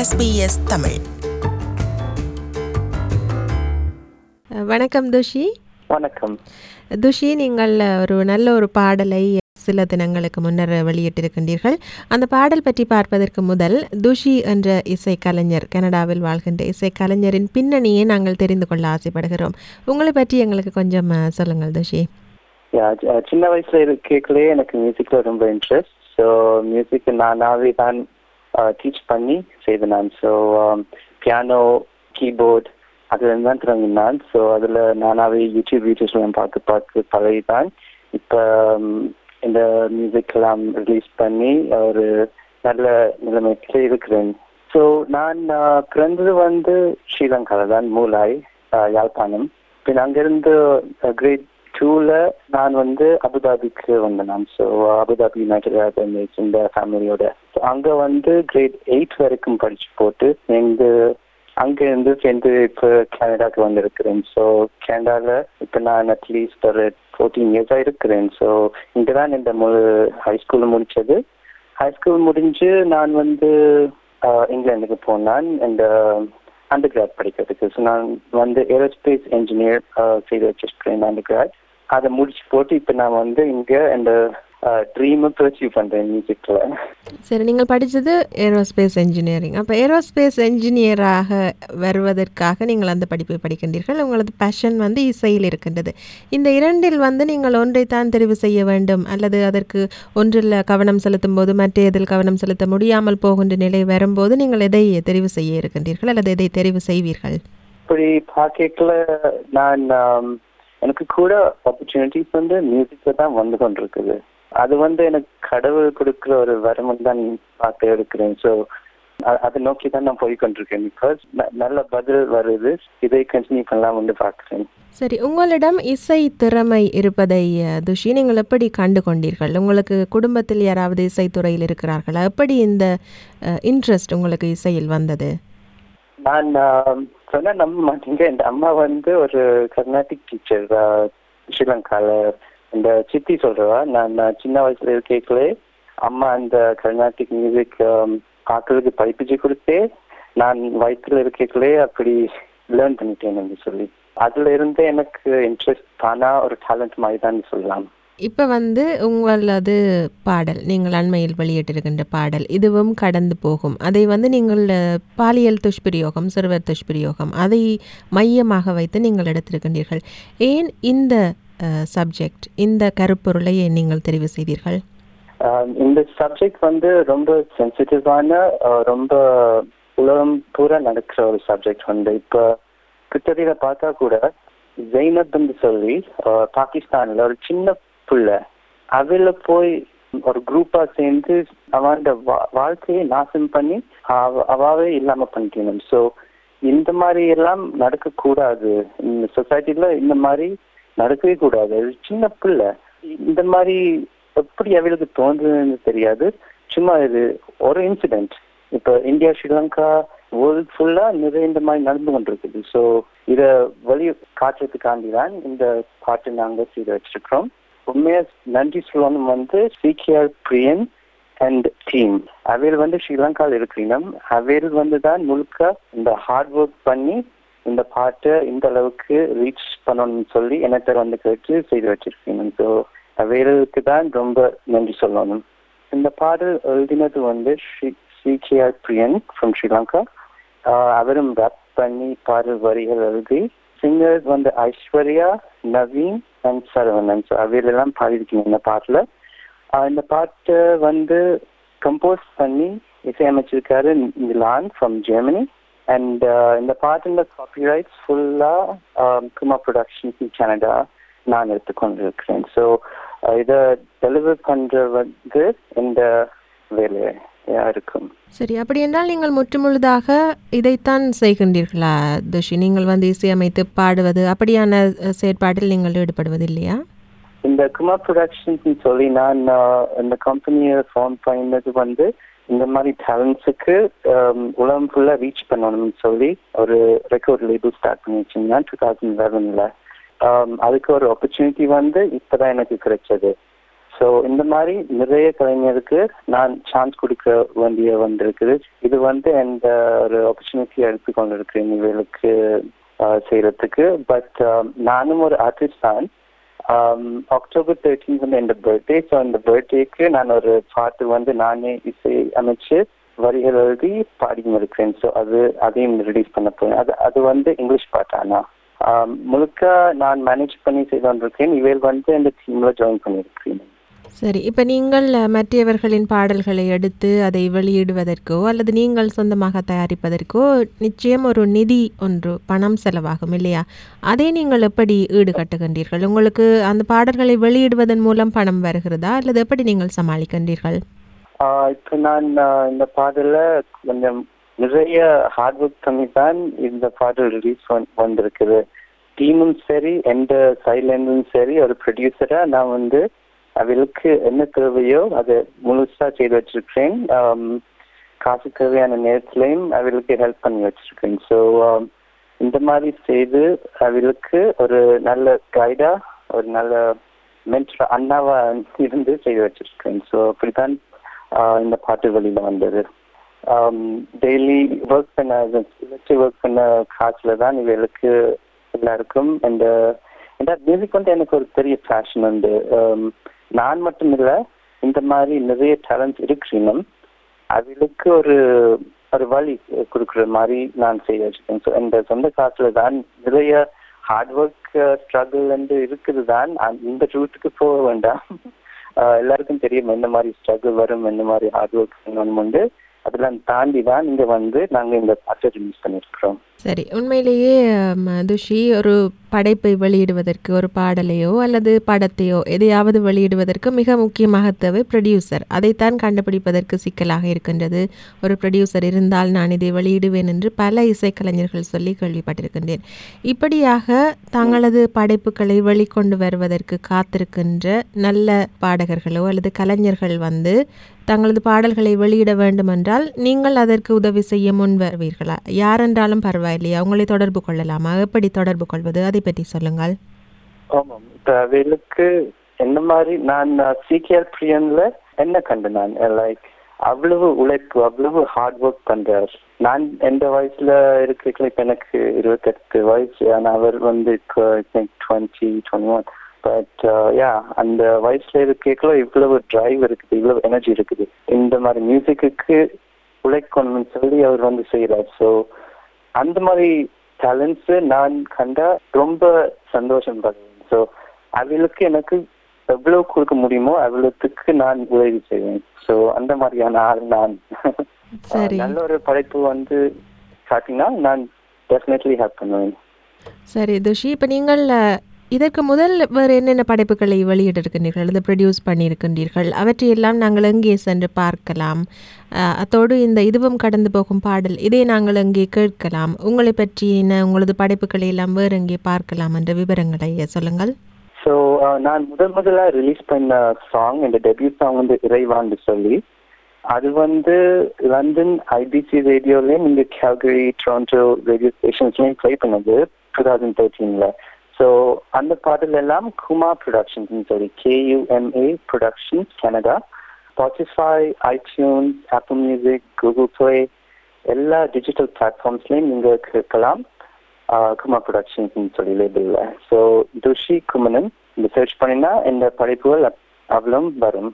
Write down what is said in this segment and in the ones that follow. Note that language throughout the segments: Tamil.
SBS தமிழ் வணக்கம் துஷி வணக்கம் துஷி நீங்கள் ஒரு நல்ல ஒரு பாடலை சில தினங்களுக்கு முன்னர் வெளியிட்டிருக்கின்றீர்கள் அந்த பாடல் பற்றி பார்ப்பதற்கு முதல் துஷி என்ற இசைக்கலைஞர் கனடாவில் வாழ்கின்ற இசைக்கலைஞரின் பின்னணியை நாங்கள் தெரிந்து கொள்ள ஆசைப்படுகிறோம் உங்களை பற்றி எங்களுக்கு கொஞ்சம் அஹ், சொல்லுங்கள் துஷி யா, ஜ- சின்ன வயசுல இருக்கே எனக்கு மியூசிக்ல ரொம்ப இன்ட்ரெஸ்ட் ஸோ மியூசிக் நானாவே தான் டீச் பண்ணி செய்தேன் நான் ஸோ பியானோ கீபோர்ட் அதுல இருந்து தான் தொடங்கினான் ஸோ அதுல நானாவே யூடியூப் வீடியோஸ் எல்லாம் பார்த்து பார்த்து பழகிதான் இப்போ இந்த மியூசிக் எல்லாம் ரிலீஸ் பண்ணி ஒரு நல்ல நிலைமைக்கு இருக்கிறேன் ஸோ நான் ஆஹ், பிறந்தது வந்து ஸ்ரீலங்கால தான் மூலாய் ஆஹ், யாழ்ப்பாணம் பின் அங்கிருந்து கிரேட் டூல நான் வந்து அபுதாபிக்கு வந்தேன் நான் so Abu Dhabi united Arab Emirates இந்த ஃபேமிலியோட So, அங்க வந்து கிரேட் எயிட் வரைக்கும் படிச்சு போட்டு எங்க அங்க இருந்து சேர்ந்து இப்போ கனடாக்கு வந்திருக்கிறேன் ஸோ கனடால இப்போ நான் அட்லீஸ்ட் ஒரு ஃபோர்டீன் இயர்ஸா இருக்கிறேன் ஸோ இங்கதான் இந்த முழு ஹை ஸ்கூல் முடிச்சது ஹை ஸ்கூல் முடிஞ்சு நான் வந்து ஆஹ், இங்கிலாந்துக்கு போனான் இந்த அண்டர் கிராட் படிக்கிறதுக்கு ஸோ நான் வந்து ஏரோஸ்பேஸ் இன்ஜினியர் செய்து வச்சிருக்கிறேன் அண்டர் கிராட் அதை முடிச்சு போட்டு இப்போ நான் வந்து இங்க இந்த ட்ரீமை பர்சியூ பண்றேன் மியூசிக்ல சரி நீங்கள் படித்தது ஏரோஸ்பேஸ் இன்ஜினியரிங் அப்போ ஏரோஸ்பேஸ் இன்ஜினியராக வருவதற்காக நீங்கள் அந்த படிப்பை படிக்கின்றீர்கள் உங்களது பேஷன் வந்து இசையில் இருக்கின்றது இந்த இரண்டில் வந்து நீங்கள் ஒன்றைத்தான் தெரிவு செய்ய வேண்டும் அல்லது அதற்கு ஒன்றில் கவனம் செலுத்தும் போது மற்ற இதில் கவனம் செலுத்த முடியாமல் போகின்ற நிலை வரும்போது நீங்கள் எதை தெரிவு செய்ய இருக்கின்றீர்கள் அல்லது எதை தெரிவு செய்வீர்கள் இப்படி பார்க்கல நான் ஆம், எனக்கு கூட ஆப்பர்ச்சுனிட்டிஸ் வந்து மியூசிக்ல தான் வந்து கொண்டிருக்குது அது வந்து எனக்கு கடவுள் கொடுக்குற ஒரு வரமும் தான் பார்த்து எடுக்கிறேன் ஸோ அதை நோக்கி தான் நான் போய் கொண்டிருக்கேன் பிகாஸ் நல்ல பதில் வருது இதை கண்டினியூ பண்ணலாம் வந்து பார்க்குறேன் சரி உங்களிடம் இசை திறமை இருப்பதை அஹ், துஷி நீங்கள் எப்படி கண்டு கொண்டீர்கள் உங்களுக்கு குடும்பத்தில் யாராவது இசைத்துறையில் இருக்கிறார்களா எப்படி இந்த இன்ட்ரெஸ்ட் உங்களுக்கு இசையில் வந்தது நான் ஆம், சொன்னா நம்ப மாட்டீங்க என் அம்மா வந்து ஒரு கர்நாடிக் டீச்சர் ஸ்ரீலங்கால இந்த சித்தி சொல்றவா நான் நான் சின்ன வயசுல இருக்கேங்களே அம்மா அந்த கர்நாடிக் மியூசிக் ஆக்களுக்கு படிப்பிச்சு கொடுத்தே நான் வயிற்றுல இருக்கேங்களே அப்படி லேர்ன் பண்ணிட்டேன் சொல்லி அதுல இருந்தே எனக்கு இன்ட்ரெஸ்ட் தானா ஒரு டேலண்ட் மாதிரி தான் சொல்லலாம் இப்போ வந்து உங்களது பாடல் நீங்கள் அண்மையில் வெளியிட்டிருக்கின்ற பாடல் இதுவும் கடந்து போகும் அதை வந்து நீங்கள் அஹ், பாலியல் துஷ்பிரயோகம் சிறுவர் துஷ்பிரயோகம் அதை மையமாக வைத்து நீங்கள் எடுத்திருக்கின்றீர்கள் ஏன் இந்த சப்ஜெக்ட் இந்த கருப்பொருளை ஏன் நீங்கள் தெரிவு செய்தீர்கள் ஆஹ் இந்த சப்ஜெக்ட் வந்து ரொம்ப சென்சிட்டிவான ரொம்ப உலகம் பூரா நடக்கிற ஒரு சப்ஜெக்ட் வந்து இப்போ கிட்டத்தட்ட பார்த்தா கூட ஜெய்னப்னு சொல்லி ஆஹ் பாகிஸ்தான்ல ஒரு சின்ன புள்ள அவையில போய் ஒரு குரூப்பா சேர்ந்து அவன் வாழ்க்கையை நாசம் பண்ணி அவ- அவாவே இல்லாம பண்ணிக்கணும் ஸோ இந்த மாதிரி எல்லாம் நடக்கக்கூடாது இந்த சொசைட்டில இந்த மாதிரி நடக்கவே கூடாது அது சின்ன பிள்ளை இந்த மாதிரி எப்படி அவளுக்கு தோன்றுதுன்னு தெரியாது சும்மா இது ஒரு இன்சிடென்ட் இப்ப இந்தியா ஸ்ரீலங்கா வேர்ல்ட் ஃபுல்லா நிறைய இந்த மாதிரி நடந்து கொண்டிருக்குது ஸோ இத வழி காட்டுறதுக்காண்டி தான் இந்த பாட்டு நாங்க செய்து வச்சிருக்கிறோம் உண்மையா நன்றி சொல்லணும் வந்து சிகேஆர் பிரியன் அண்ட் டீம் அவையில் வந்து ஸ்ரீலங்காவில் இருக்கிறீங்க அவையில் வந்து தான் முழுக்க இந்த ஹார்ட் ஒர்க் பண்ணி இந்த பாட்டை இந்த அளவுக்கு ரீச் பண்ணணும்னு சொல்லி என்னத்தை வந்து கேட்டு செய்து வச்சிருக்கீங்க ஸோ அவைகளுக்கு தான் ரொம்ப நன்றி சொல்லணும் இந்த பாடல் எழுதினது வந்து Sri C K R Priyan from Sri Lanka ah அவரும் ரேப் பண்ணி பாடல் வரிகள் எழுதி சிங்கர்ஸ் வந்து ஐஸ்வர்யா நவீன் அண்ட் சரவணன் ஸோ அவையிலெல்லாம் பாடியிருக்கீங்க இந்த பாட்டில் இந்த பாட்டை வந்து கம்போஸ் பண்ணி இசையமைச்சிருக்காரு மிலான் ஃப்ரம் ஜெர்மனி அண்ட் இந்த பாட்டில் காப்பிரைட்ஸ் ஃபுல்லாக குமா ப்ரொடக்ஷன்ஸ் கனடா நான் எடுத்துக்கொண்டிருக்கிறேன் ஸோ இதை டெலிவர் பண்ற வந்து இந்த வேலையா இருக்கும் சரி அப்படி என்றால் நீங்கள் முற்றுமுழுதாக இதைத்தான் செய்கின்றீர்களா துஷி நீங்கள் வந்து இசையமைத்து பாடுவது அப்படியான அஹ், செயற்பாட்டில் நீங்கள் ஈடுபடுவது இல்லையா இந்த குமார் ப்ரொடக்ஷன்ஸ் சொல்லி நான் ஆஹ், இந்த கம்பெனியை ஃபார்ம் பண்ணது வந்து இந்த மாதிரி டேலண்ட்ஸுக்கு உலகம் ஃபுல்லா ரீச் பண்ணணும்னு சொல்லி ஒரு ரெக்கார்ட் லேபிள் ஸ்டார்ட் பண்ணி வச்சிருந்தேன் டூ தௌசண்ட் லெவனில் அதுக்கு ஒரு ஆப்பர்ச்சுனிட்டி வந்து இப்பதான் எனக்கு கிடைச்சது ஸோ ஸோ இந்த மாதிரி நிறைய கலைஞருக்கு நான் சான்ஸ் கொடுக்க வேண்டிய வந்திருக்குது இது வந்து எந்த ஒரு ஆப்பர்ச்சுனிட்டி எடுத்துக்கொண்டு இருக்கிறேன் இவர்களுக்கு செய்யறதுக்கு பட் நானும் ஒரு ஆர்டிஸ்ட் தான் அக்டோபர் தேர்ட்டீன் வந்து என் பர்த்டே ஸோ அந்த பர்த்டேக்கு நான் ஒரு பாட்டு வந்து நானே இசை அமைச்சு வரிகள் எழுதி பாடியும் இருக்கிறேன் ஸோ அது அதையும் ரிலீஸ் பண்ண போறேன் அது அது வந்து இங்கிலீஷ் பாட்டு ஆனா முழுக்க நான் மேனேஜ் பண்ணி செய்து கொண்டிருக்கேன் இவையில் வந்து இந்த டீம்ல ஜாயின் பண்ணியிருக்கிறேன் சரி இப்போ நீங்கள் மற்றவர்களின் பாடல்களை எடுத்து அதை வெளியிடுவதற்கோ அல்லது நீங்கள் சொந்தமாக தயாரிப்பதற்கோ நிச்சயம் ஒரு நிதி ஒன்று பணம் செலவாகும் இல்லையா அதை நீங்கள் எப்படி ஈடுகட்டுகின்றீர்கள் உங்களுக்கு அந்த பாடல்களை வெளியிடுவதன் மூலம் பணம் வருகிறதா அல்லது எப்படி நீங்கள் சமாளிக்கின்றீர்கள் இப்போ நான் இந்த பாடல கொஞ்சம் நிறைய ஹார்ட் ஒர்க் பண்ணி தான் இந்த பாடல் ரிலீஸ் வந்திருக்குது டீமும் சரி எந்த சைட்லேருந்தும் சரி ஒரு ப்ரொடியூசரா நான் வந்து அவளுக்கு என்ன தேவையோ அதை முழுசா செய்து வச்சிருக்கிறேன் காசு தேவையான நேரத்திலையும் அவளுக்கு ஹெல்ப் பண்ணி வச்சிருக்கேன் ஸோ இந்த மாதிரி செய்து அவளுக்கு ஒரு நல்ல கைடா ஒரு நல்ல மென்ட்ரா அண்ணாவா இருந்து செய்து வச்சிருக்கேன் ஸோ அப்படித்தான் இந்த பாட்டு வெளியில வந்தது டெய்லி ஒர்க் பண்ண வச்சு ஒர்க் பண்ண காசுல தான் இவளுக்கு எல்லாருக்கும் இந்த இந்த மியூசிக் வந்து எனக்கு ஒரு பெரிய ஃபேஷன் உண்டு நான் மட்டும் இல்லை இந்த மாதிரி நிறைய டேலண்ட்ஸ் இருக்கிறீனும் அவளுக்கு ஒரு ஒரு வழி கொடுக்குற மாதிரி நான் செய்ய வச்சுக்கேன் ஸோ இந்த சொந்த காசுல தான் நிறைய ஹார்ட் ஒர்க் ஸ்ட்ரகிள் வந்து இருக்குது தான் இந்த ரூட்டுக்கு போக வேண்டாம் எல்லாருக்கும் தெரியும் எந்த மாதிரி ஸ்ட்ரகிள் வரும் எந்த மாதிரி ஹார்ட் ஒர்க் உண்டு அதெல்லாம் தாண்டி தான் இங்க வந்து நாங்க இந்த பாட்டை ரிலீஸ் பண்ணிருக்கிறோம் சரி உண்மையிலேயே துஷி ஒரு படைப்பை வெளியிடுவதற்கு ஒரு பாடலையோ அல்லது படத்தையோ எதையாவது வெளியிடுவதற்கு மிக முக்கியமாக தேவை ப்ரொடியூசர் அதைத்தான் கண்டுபிடிப்பதற்கு சிக்கலாக இருக்கின்றது ஒரு ப்ரொடியூசர் இருந்தால் நான் இதை வெளியிடுவேன் என்று பல இசைக்கலைஞர்கள் சொல்லி கேள்விப்பட்டிருக்கின்றேன் இப்படியாக தங்களது படைப்புகளை வெளிக்கொண்டு வருவதற்கு காத்திருக்கின்ற நல்ல பாடகர்களோ அல்லது கலைஞர்கள் வந்து தங்களது பாடல்களை வெளியிட வேண்டுமென்றால் நீங்கள் அதற்கு உதவி செய்ய முன் வருவீர்களா யாரென்றாலும் பரவாயில்லையா உங்களை தொடர்பு கொள்ளலாமா எப்படி தொடர்பு கொள்வது அதை பற்றி சொல்லுங்கள் ஆமாம் இப்போ அவளுக்கு என்ன மாதிரி நான் சிகேஆர் பிரியன்ல என்ன கண்டு நான் லைக் அவ்வளவு உழைப்பு அவ்வளவு ஹார்ட் ஒர்க் பண்றார் நான் எந்த வயசுல இருக்கிற இப்ப எனக்கு இருபத்தெட்டு வயசு ஆனா அவர் வந்து twenty twenty one but yeah அந்த வயசுல இருக்கல இவ்வளவு டிரைவ் இருக்குது இவ்வளவு எனர்ஜி இருக்குது இந்த மாதிரி மியூசிக்கு உழைக்கணும்னு சொல்லி அவர் வந்து செய்யறார் ஸோ அந்த மாதிரி டேலண்ட்ஸ் நான் கண்டா ரொம்ப சந்தோஷம் படுவேன் ஸோ அவளுக்கு எனக்கு எவ்வளவு கொடுக்க முடியுமோ அவ்வளவுக்கு நான் உதவி செய்வேன் ஸோ அந்த மாதிரியான ஆள் நான் நல்ல ஒரு படைப்பு வந்து காட்டினா நான் டெஃபினெட்லி ஹெல்ப் பண்ணுவேன் சரி துஷி இப்போ நீங்கள் இதற்கு முதல் வேறு என்னென்ன படைப்புகளை வெளியிட்டிருக்கின்றீர்கள் அல்லது ப்ரொடியூஸ் பண்ணியிருக்கின்றீர்கள் அவற்றையெல்லாம் நாங்கள் எங்கே சென்று பார்க்கலாம் அத்தோடு இந்த இதுவும் கடந்து போகும் பாடல் இதை நாங்கள் எங்கே கேட்கலாம் உங்களை பற்றின உங்களது படைப்புகளை எல்லாம் வேறு எங்கே பார்க்கலாம் என்ற விவரங்களை சொல்லுங்கள் ஸோ நான் முதல் முதல்ல ரிலீஸ் பண்ண சாங் இந்த டெபியூட் சாங் வந்து இறைவான்னு சொல்லி அது வந்து லண்டன் ஐபிசி ரேடியோலையும் இங்கே கேல்கரி டொரண்டோ ரேடியோ ஸ்டேஷன்ஸ்லையும் ப்ளே பண்ணது டூ தௌசண்ட் தேர்ட்டீனில் ஸோ அந்த பாடல் எல்லாம் குமா ப்ரொடக்ஷன்ஸ் சொல்லி K U M A productions Canada Spotify iTunes Apple music Google play எல்லா டிஜிட்டல் பிளாட்ஃபார்ம்ஸ்லையும் நீங்கள் கேட்கலாம் குமா ப்ரொடக்ஷன்ஸ் சொல்லி லேபிளில் ஸோ துஷி குமனன் இந்த சர்ச் பண்ணினா இந்த படைப்புகள் அவ்வளோ வரும்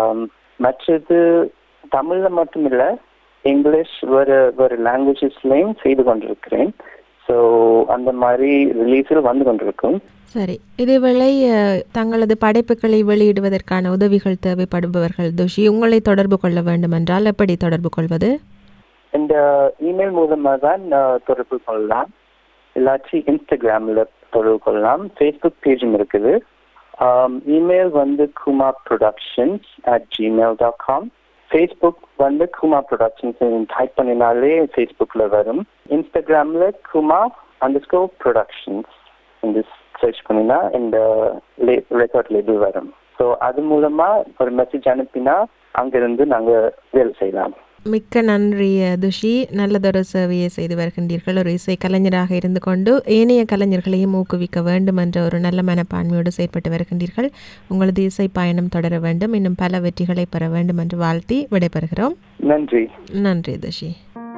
மற்றது தமிழில் மட்டும் இல்லை இங்கிலீஷ் வேறு வேறு லாங்குவேஜஸ்லையும் செய்து கொண்டிருக்கிறேன் ஸோ அந்த மாதிரி ரிலீஸில் வந்து கொண்டிருக்கும் சரி இதேவேளை தங்களது படைப்புகளை வெளியிடுவதற்கான உதவிகள் தேவைப்படுபவர்கள் துஷி உங்களை தொடர்பு கொள்ள வேண்டும் என்றால் எப்படி தொடர்பு கொள்வது இந்த இமெயில் மூலமாக தான் தொடர்பு கொள்ளலாம் இல்லாட்டி இன்ஸ்டாகிராமில் தொடர்பு கொள்ளலாம் ஃபேஸ்புக் பேஜும் இருக்குது இமெயில் வந்து Kuma productions at Gmail dot com Facebook வந்து குமா ப்ரொடக்ஷன்ஸ் டைப் பண்ணினாலே ஃபேஸ்புக்கில் வரும் இன்ஸ்டாகிராமில் குமா அண்டர் ஸ்கோர் ப்ரொடக்ஷன்ஸ் இந்த சர்ச் பண்ணினா இந்த ரெக்கார்ட் லேபிள் வரும் ஸோ அது மூலமாக ஒரு மெசேஜ் அனுப்பினா அங்கிருந்து நாங்கள் வேலை செய்யலாம் மிக்க நன்றி துஷி நல்லதொரு சேவையை செய்து வருகின்றீர்கள் ஒரு இசை கலைஞராக இருந்து கொண்டு ஏனைய கலைஞர்களையும் ஊக்குவிக்க வேண்டும் என்ற ஒரு நல்ல மனப்பான்மையோடு செயற்பட்டு வருகின்றீர்கள் உங்களது இசை பயணம் தொடர வேண்டும் இன்னும் பல வெற்றிகளை பெற வேண்டும் என்று வாழ்த்தி விடைபெறுகிறோம் நன்றி நன்றி துஷி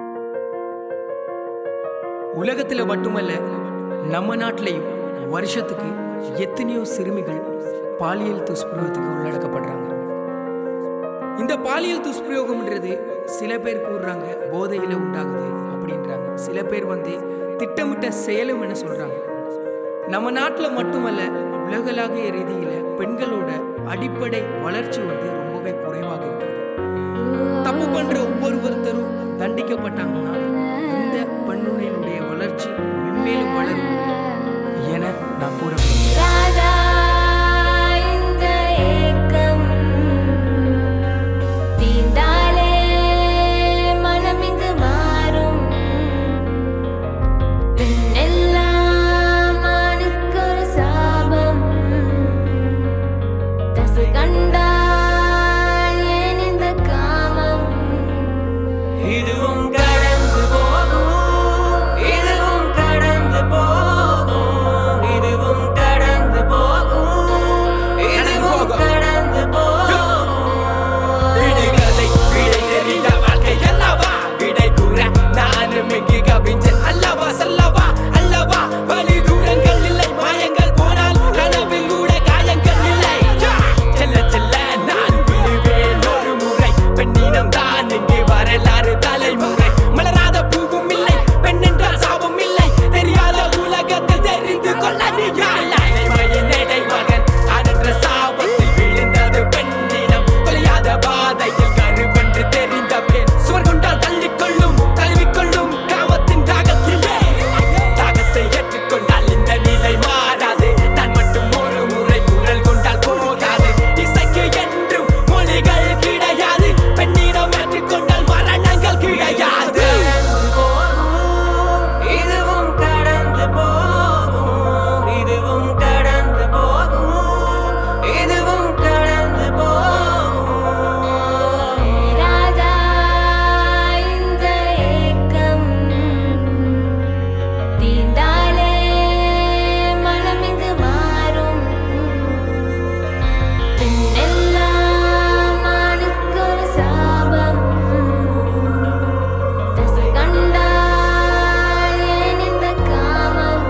உலகத்துல மட்டுமல்ல நம்ம நாட்டிலையும் வருஷத்துக்கு எத்தனையோ சிறுமிகள் பாலியல் துஷ்பிரயோகத்துக்கு உள்ளடக்கப்படுறாங்க இந்த பாலியல் துஷ்பிரயோகம்ன்றது சில பேர் கூறுறாங்க போதையில உண்டாகுது அப்படின்றாங்க சில பேர் வந்து திட்டமிட்ட செயலும் என சொல்றாங்க நம்ம நாட்டில் மட்டுமல்ல உலகளாவிய ரீதியில பெண்களோட அடிப்படை வளர்ச்சி வந்து ரொம்பவே குறைவாக இருக்குது தப்பு பண்ற ஒவ்வொருவருத்தரும் தண்டிக்கப்பட்டாங்கன்னா இந்த பெண்ணுடைய வளர்ச்சி மென்மேலும் வளரும் என நான் கூற விரும்புகிறேன். ராதா இந்த ஏக்கம் தீண்டாலே மனம் இங்கு மாறும் பெண்ணெல்லாம் ஆணுக்கொரு சாபம் தசை கண்டால் ஏன் இந்த காமம் இதுவும் கடந்து போகும் இதுவும் கடந்து போகும் இதுவும் கடந்து போகும் இதுவும் கடந்து போகும் விடுகதை விடை தெரிந்த வாழ்க்கை அல்லவா விடை கூற நானும் இங்கு கவிஞன் அல்லவா சொல்லவா அல்லவா வழி தூரங்கள் இல்லை மாயங்கள் போனால் கனவில் கூட காயங்கள் இல்லை செல்ல செல்ல நான் விழுவேன் ஒரு முறை பெண்ணினம் தான் இங்கே வரலாறு தலைமுறை மலராத பூவும் இல்லை பெண் என்றால் சாபம் இல்லை தெரியாத உலகத்தில் தெரிந்து கொள்ள நீ யாழ் அடிமையின் இடை மகன் அடன்ற சாபத்தில் விழுந்தது பெண்ணினம் தொலையாத பாதையில் கருவென்று தெரிந்த பெண் சுவர் கொண்டால் தள்ளிக்கொள்ளும் தழுவிக்கொள்ளும் காமத்தின் தாகத்திலே தாகத்தை ஏற்றுக்கொண்டால் இந்த நிலை மாறாது நான் மட்டும் ஒரு முறை குரல் கொண்டால் போகாது இசைக்கு என்றும் மொழிகள் கிடையாது பெண்ணிடம் ஏற்றுக்கொண்டால் மரணங்கள் கிடையாது இதுவும் கடந்து போகும் இதுவும் கடந்து போகும் இதுவும் கடந்து போகும் ராதா இந்த ஏக்கம் தீண்டாலே மனம் இங்கு மாறும் பெண்ணெல்லாம் ஆணுக்கொரு சாபம் தசை கண்டால் ஏன் இந்த காமம்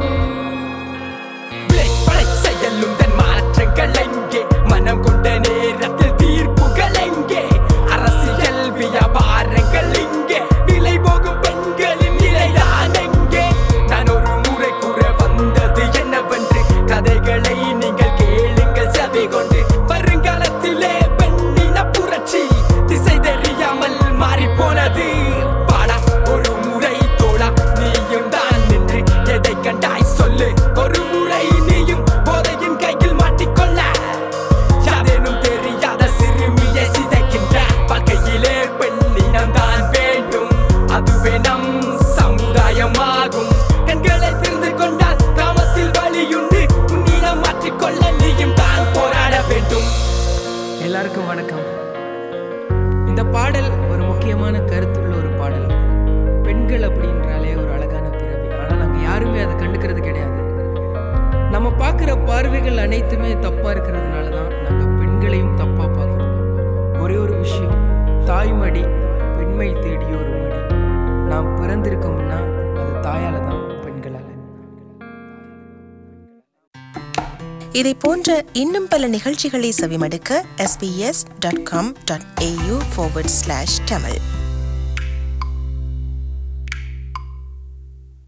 விளைப்படை செயலும் தன் மாற்றங்கள் எங்கே மனம் கொண்ட நேரத்தில் தீர்ப்புகள் எங்கே அரசியல் வியாபாரங்கள் இங்கே விலை போகும் பெண்களின் நிலைதான் எங்கே நான் ஒரு முறை கூற வந்தது என்னவென்று கதைகளை நீங்கள் கேளுங்கள் செவி கொண்டு வருங்காலத்திலே பெண்ணின புரட்சி திசை தெரியாமல் மாறி போனது பாடா ஒரு முறை தோழா நீயும் தான் நின்று எதை கண்டாய் சொல்லு ஒரு முறை நீயும் போதையின் கையில் மாட்டிக்கொள்ள யாரேனும் தெரியாத சிறுமியை சிதைக்கின்ற வாழ்க்கையிலே பெண்ணினம் தான் வேண்டும் அதுவே நம் சமுதாயமாகும் கண்களை திறந்து கொண்டால் காமத்தில் வழியுண்டு உன்னிடம் மாற்றிக்கொள்ள நீயும் தான் போராட வேண்டும் எல்லாருக்கும் வணக்கம் இந்த பாடல் ஒரு முக்கியமான கருத்துள்ள ஒரு பாடல் பெண்கள் அப்படின்றாலே ஒரு அழகான பிறவி ஆனால் நாங்கள் யாருமே அதை கண்டுக்கிறது கிடையாது நம்ம பார்க்குற பார்வைகள் அனைத்துமே தப்பாக இருக்கிறதுனால தான் நாங்கள் பெண்களையும் தப்பாக பார்க்குறோம் ஒரே ஒரு விஷயம் தாய்மடி பெண்மை தேடிய ஒரு மடி நாம் பிறந்திருக்கோம்னா அது தாயால தான் பெண்களால் இதை போன்ற இன்னும் பல நிகழ்ச்சிகளை செவிமடுக்க sbs.com.au forward slash tamil